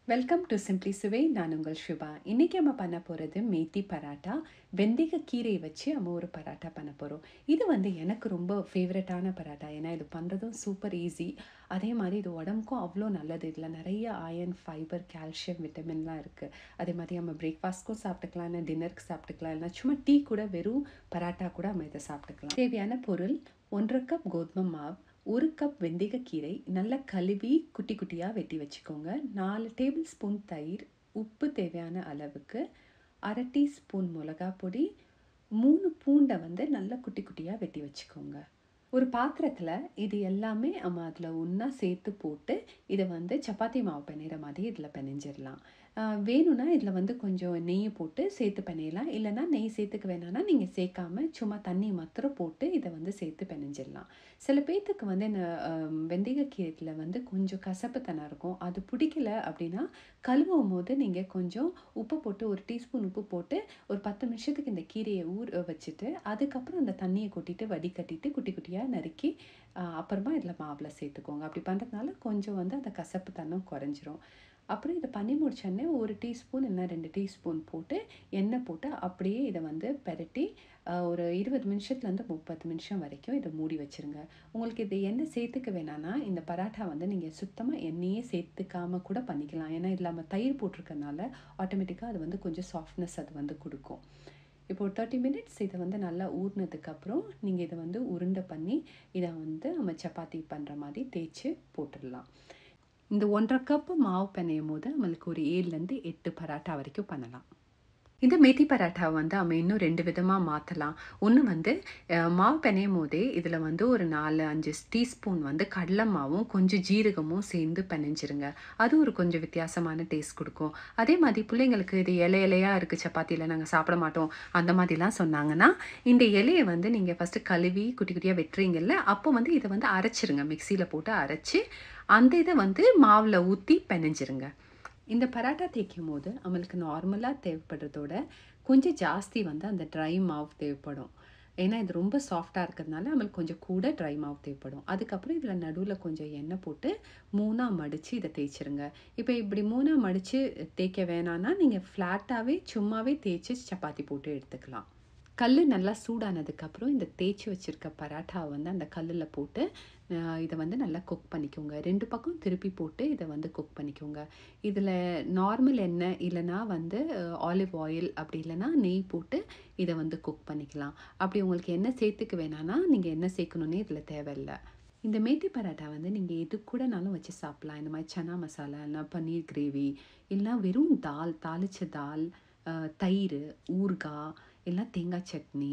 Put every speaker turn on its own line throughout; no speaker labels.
welcome to simply சுவை நான் உங்கள் ஷுபா இன்றைக்கி நம்ம பண்ண போகிறது மேத்தி பராட்டா வெந்தய கீரையை வச்சு நம்ம ஒரு பராட்டா பண்ண போகிறோம் இது வந்து எனக்கு ரொம்ப ஃபேவரட்டான பராட்டா ஏன்னா இது பண்ணுறதும் சூப்பர் ஈஸி அதே மாதிரி இது உடம்புக்கும் அவ்வளோ நல்லது இதில் நிறைய அயன் ஃபைபர் கால்சியம் விட்டமின்லாம் இருக்குது அதே மாதிரி நம்ம பிரேக்ஃபாஸ்ட்க்கும் சாப்பிட்டுக்கலாம் இல்லை டின்னருக்கு சாப்பிட்டுக்கலாம் இல்லை சும்மா டீ கூட வெறும் பராட்டா கூட நம்ம இதை சாப்பிட்டுக்கலாம் தேவையான பொருள் ஒன்றரை கப் கோதுமை மாவு ஒரு கப் வெந்தயக்கீரை நல்லா கழுவி குட்டி குட்டியாக வெட்டி வச்சுக்கோங்க நாலு டேபிள் ஸ்பூன் தயிர் உப்பு தேவையான அளவுக்கு அரை டீஸ்பூன் மிளகா பொடி மூணு பூண்டை வந்து நல்லா குட்டி குட்டியாக வெட்டி வச்சுக்கோங்க ஒரு பாத்திரத்தில் இது எல்லாமே நம்ம அதில் ஒன்றா சேர்த்து போட்டு இதை வந்து சப்பாத்தி மாவு பிணையிற மாதிரி இதில் பிணைஞ்சிடலாம் வேணும்னா இதில் வந்து கொஞ்சம் நெய் போட்டு சேர்த்து பிணையலாம் இல்லைனா நெய் சேர்த்துக்க வேணாம்னா நீங்கள் சேர்க்காம சும்மா தண்ணி மாத்திரம் போட்டு இதை வந்து சேர்த்து பிணைஞ்சிடலாம் சில பேர்த்துக்கு வந்து இந்த வெந்தயக்கீரையில் வந்து கொஞ்சம் கசப்புத்தனம் இருக்கும் அது பிடிக்கல அப்படின்னா கழுவும் போது நீங்கள் கொஞ்சம் உப்பு போட்டு ஒரு டீஸ்பூன் உப்பு போட்டு ஒரு பத்து நிமிஷத்துக்கு இந்த கீரையை ஊற வச்சுட்டு அதுக்கப்புறம் அந்த தண்ணியை கொட்டிட்டு வடிகட்டிட்டு குட்டி குட்டியாக நறுக்கி அப்புறமா இதில் மாவில் சேர்த்துக்கோங்க அப்படி பண்ணுறதுனால கொஞ்சம் வந்து அந்த கசப்பு தன்னம் குறைஞ்சிரும் அப்புறம் இதை பண்ணி முடிச்சோடனே ஒரு டீஸ்பூன் இல்லை ரெண்டு டீஸ்பூன் போட்டு எண்ணெய் போட்டு அப்படியே இதை வந்து பெரட்டி ஒரு இருபது நிமிஷத்துலேருந்து முப்பது நிமிஷம் வரைக்கும் இதை மூடி வச்சுருங்க உங்களுக்கு இது எண்ணெய் சேர்த்துக்க வேணான்னா இந்த பராட்டா வந்து நீங்கள் சுத்தமாக எண்ணெயே சேர்த்துக்காம கூட பண்ணிக்கலாம் ஏன்னா இல்லாமல் தயிர் போட்டிருக்கனால ஆட்டோமேட்டிக்காக அது வந்து கொஞ்சம் சாஃப்ட்னஸ் அது வந்து கொடுக்கும் இப்போ ஒரு தேர்ட்டி மினிட்ஸ் இதை வந்து நல்லா ஊறினதுக்கப்புறம் நீங்கள் இதை வந்து உருண்டை பண்ணி இதை வந்து நம்ம சப்பாத்தி பண்ணுற மாதிரி தேய்ச்சி போட்டுடலாம் இந்த ஒன்றரை கப்பு மாவு பிணையும் போது நம்மளுக்கு ஒரு ஏழுலேருந்து எட்டு பராட்டா வரைக்கும் பண்ணலாம் இந்த மெத்தி பராட்டாவை வந்து நம்ம இன்னும் ரெண்டு விதமாக மாற்றலாம் ஒன்று வந்து மாவு பிணையும் போதே இதில் வந்து ஒரு நாலு அஞ்சு டீஸ்பூன் வந்து கடலை மாவும் கொஞ்சம் ஜீரகமும் சேர்ந்து பிணைஞ்சிருங்க அது ஒரு கொஞ்சம் வித்தியாசமான டேஸ்ட் கொடுக்கும் அதே மாதிரி பிள்ளைங்களுக்கு இது இலை இலையாக இருக்குது சப்பாத்தியில் நாங்கள் சாப்பிட மாட்டோம் அந்த மாதிரிலாம் சொன்னாங்கன்னா இந்த இலையை வந்து நீங்கள் ஃபஸ்ட்டு கழுவி குட்டி குட்டியாக வெட்டுறீங்கல்ல அப்போ வந்து இதை வந்து அரைச்சிருங்க மிக்சியில் போட்டு அரைச்சி அந்த இதை வந்து மாவில் ஊற்றி பிணைஞ்சிருங்க இந்த பராட்டா தேய்க்கும் போது நம்மளுக்கு நார்மலாக தேவைப்படுறதோட கொஞ்சம் ஜாஸ்தி வந்து அந்த ட்ரை மாவு தேவைப்படும் ஏன்னா இது ரொம்ப சாஃப்டாக இருக்கிறதுனால நம்மளுக்கு கொஞ்சம் கூட ட்ரை மாவு தேவைப்படும் அதுக்கப்புறம் இதில் நடுவில் கொஞ்சம் எண்ணெய் போட்டு மூணாக மடித்து இதை தேய்ச்சிருங்க இப்போ இப்படி மூணாக மடித்து தேய்க்க வேணான்னா நீங்கள் ஃப்ளாட்டாகவே சும்மாவே தேய்ச்சி சப்பாத்தி போட்டு எடுத்துக்கலாம் கல் நல்லா சூடானதுக்கப்புறம் இந்த தேய்ச்சி வச்சுருக்க பராட்டாவை வந்து அந்த கல்லில் போட்டு இதை வந்து நல்லா குக் பண்ணிக்கோங்க ரெண்டு பக்கம் திருப்பி போட்டு இதை வந்து குக் பண்ணிக்கோங்க இதில் நார்மல் எண்ணெய் இல்லைனா வந்து ஆலிவ் ஆயில் அப்படி இல்லைனா நெய் போட்டு இதை வந்து குக் பண்ணிக்கலாம் அப்படி உங்களுக்கு எண்ணெய் சேர்த்துக்க வேணான்னா நீங்கள் எண்ணெய் சேர்க்கணுன்னே இதில் தேவையில்லை இந்த மேத்தி பராட்டா வந்து நீங்கள் எது கூடனாலும் வச்சு சாப்பிட்லாம் இந்த மாதிரி சனா மசாலா இல்லைனா பன்னீர் கிரேவி இல்லைனா வெறும் தால் தாளித்த தால் தயிர் ஊறுகாய் இல்லை தேங்காய் சட்னி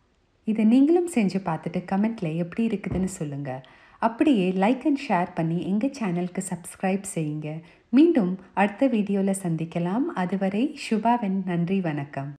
இதை நீங்களும் செஞ்சு பார்த்துட்டு கமெண்ட்டில் எப்படி இருக்குதுன்னு சொல்லுங்கள் அப்படியே லைக் அண்ட் ஷேர் பண்ணி எங்கள் சேனலுக்கு சப்ஸ்கிரைப் செய்யுங்க மீண்டும் அடுத்த வீடியோவில் சந்திக்கலாம் அதுவரை சுபாவின் நன்றி வணக்கம்